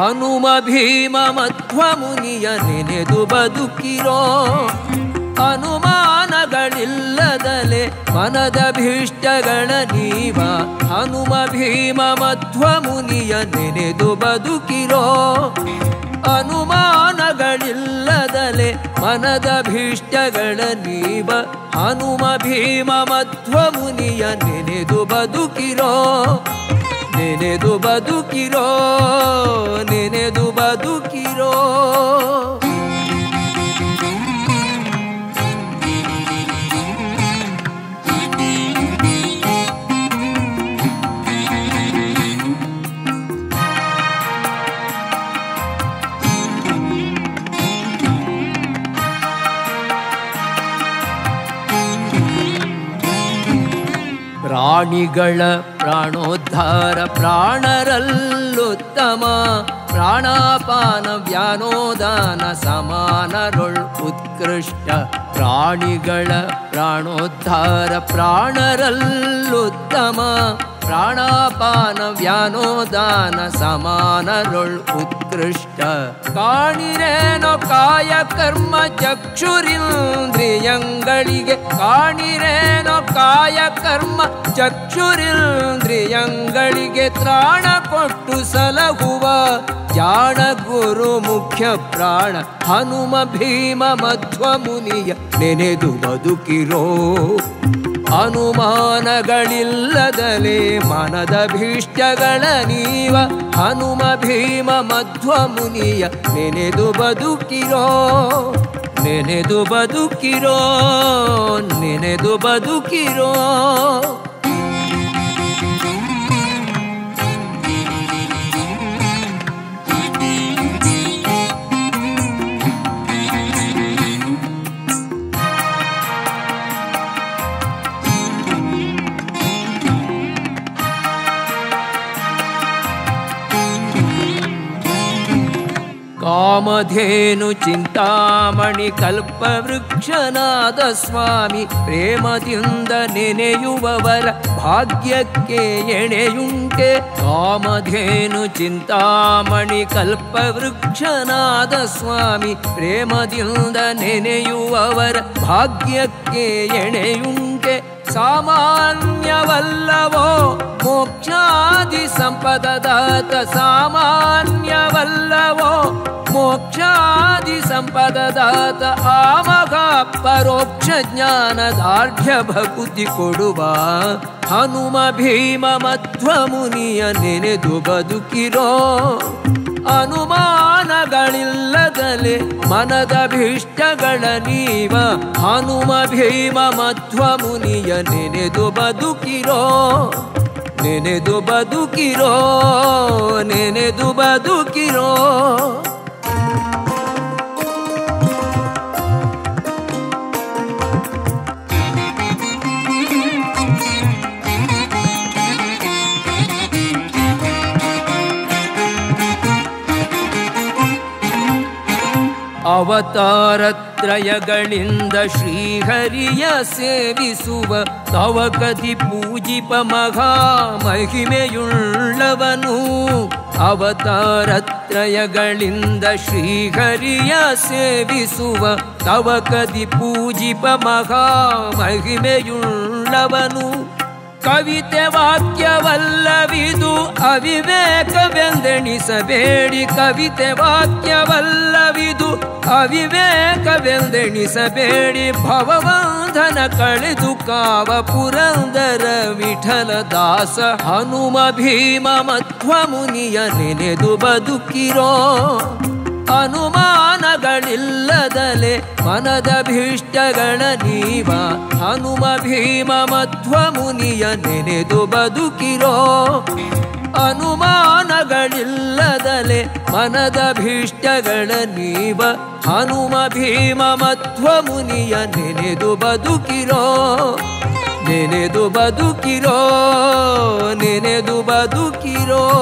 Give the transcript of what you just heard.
ಹನುಮ ಭೀಮ ಮಧ್ವ ಮುನಿಯ ನೆನೆದು ಬದುಕಿರೋ ಅನುಮಾನಗಳಿಲ್ಲದಲೆ ಮನದ ಭೀಷ್ಟಗಳ ನೀವ ಹನುಮ ಭೀಮ ಮಧ್ವ ಮುನಿಯ ನೆನೆದು ಬದುಕಿರೋ ಅನುಮಾನಗಳಿಲ್ಲದಲೆ ಮನದ ಭೀಷ್ಟಗಳ ನೀವ ಹನುಮ ಭೀಮ ಮಧ್ವ ಮುನಿಯ ನೆನೆದು ಬದುಕಿರೋ ನೆನೆದು ಬದುಕಿರೋ ನೆನೆದು ಬದುಕಿರೋ ಪ್ರಾಣಿಗಳ ಪ್ರಾಣೋದ್ಧಾರ ಪ್ರಾಣರಲ್ಲುತ್ತಮ ಪ್ರಾಣಾಪಾನ ವ್ಯಾನೋದಾನ ಸಮಾನರೊಳ್ ಉತ್ಕೃಷ್ಟ ಪ್ರಾಣಿಗಳ ಪ್ರಾಣೋದ್ಧಾರ ಪ್ರಾಣರಲ್ಲುತ್ತಮ ಪ್ರಾಣಾಪಾನ ವ್ಯಾನೋದಾನ ಸಮಾನರೊಳ್ ಉತ್ಕೃಷ್ಟ ಕಾಣಿರೇನೋ ಕಾಯ ಕರ್ಮ ಚಕ್ಷುರಿಂದ್ರಿಯಂಗಳಿಗೆ ಕಾಣಿರೇನೋ ಕಾಯ ಕರ್ಮ ಚಕ್ಷುರಿಂದ್ರಿಯಂಗಳಿಗೆ ತ್ರಾಣ ಕೊಟ್ಟು ಸಲಹುವ ಜಾಣ ಗುರು ಮುಖ್ಯ ಪ್ರಾಣ ಹನುಮ ಭೀಮ ಮಧ್ವ ಮುನಿಯ ನೆನೆದು ಬದುಕಿರೋ ಅನುಮಾನಗಳಿಲ್ಲದಲೇ ಮನದ ಭೀಷ್ಟಗಳ ನೀವ ಹನುಮ ಭೀಮ ಮಧ್ವ ಮುನಿಯ ನೆನೆದು ಬದುಕಿರೋ ನೆನೆದು ಬದುಕಿರೋ ನೆನೆದು ಬದುಕಿರೋ ಕಾಮಧೇನು ಚಿಂತಾಮಣಿ ಕಲ್ಪವೃಕ್ಷನಾದ ಸ್ವಾಮಿ ಪ್ರೇಮದಿಂದ ನೆನೆಯುವವರ ಭಾಗ್ಯಕ್ಕೆ ಎಣೆಯುಂಟೆ ಕಾಮಧೇನು ಚಿಂತಾಮಣಿ ಕಲ್ಪವೃಕ್ಷನಾದ ಸ್ವಾಮಿ ಪ್ರೇಮದಿಂದ ನೆನೆಯುವವರ ಭಾಗ್ಯಕ್ಕೆ ಎಣೆಯುಂಟೆ ಸಾಮಾನ್ಯವಲ್ಲವೋ ಮೋಕ್ಷಾದಿ ಸಂಪದದಾತ ಸಾಮಾನ್ಯವಲ್ಲವೋ ಮೋಕ್ಷಾದಿ ಸಂಪದದಾತ ಆಮಗ ಪರೋಕ್ಷ ಜ್ಞಾನದಾರ್ಢ್ಯ ಭಕುತಿ ಕೊಡುವ ಹನುಮ ಭೀಮ ಮಧ್ವ ಮುನಿಯ ನೆನೆದು ಬದುಕಿರೋ ಅನುಮಾನಗಳಿಲ್ಲದಲೆ ಮನದ ಭೀಷ್ಟಗಳ ನೀವ ಹನುಮ ಭೀಮ ಮಧ್ವ ಮುನಿಯ ನೆನೆದು ಬದುಕಿರೋ ನೆನೆದು ಬದುಕಿರೋ ನೆನೆದು ಬದುಕಿರೋ ಅವತಾರತ್ರಯಗಳಿಂದ ಶ್ರೀಹರಿಯ ಸೇವಿಸುವ ತವಕದಿ ಪೂಜಿಪ ಮಹಿಮೆಯುಳ್ಳವನು ಅವತಾರತ್ರಯಗಳಿಂದ ಶ್ರೀಹರಿಯ ಸೇವಿಸುವ ತವಕದಿ ಪೂಜಿಪ ಮಹಿಮೆಯುಳ್ಳವನು ಕವಿತೆ ವಾಕ್ಯವಲ್ಲವಿದು ಅವಿವೇಕವೆಂದೆಣಿಸಬೇಡಿ ಕವಿತೆ ವಾಕ್ಯವಲ್ಲವಿದು ಅವಿವೇಕವೆಂದೆಣಿಸಬೇಡಿ ಭವಬಂಧನ ಕಳೆದು ಕಾವ ಪುರಂದರ ವಿಠಲ ದಾಸ ಹನುಮ ಭೀಮ ಮಧ್ವ ಮುನಿಯ ನೆನೆದು ಬದುಕಿರೋ ಅನುಮಾನಗಳಿಲ್ಲದಲೆ ಮನದ ಭೀಷ್ಟಗಳ ನೀವ ಹನುಮ ಭೀಮ ಮಧ್ವ ಮುನಿಯ ನೆನೆದು ಬದುಕಿರೋ ಅನುಮಾನಗಳಿಲ್ಲದಲೆ ಮನದ ಭೀಷ್ಟಗಳ ನೀವ ಹನುಮ ಭೀಮ ಮಧ್ವ ಮುನಿಯ ನೆನೆದು ಬದುಕಿರೋ ನೆನೆದು ಬದುಕಿರೋ ನೆನೆದು ಬದುಕಿರೋ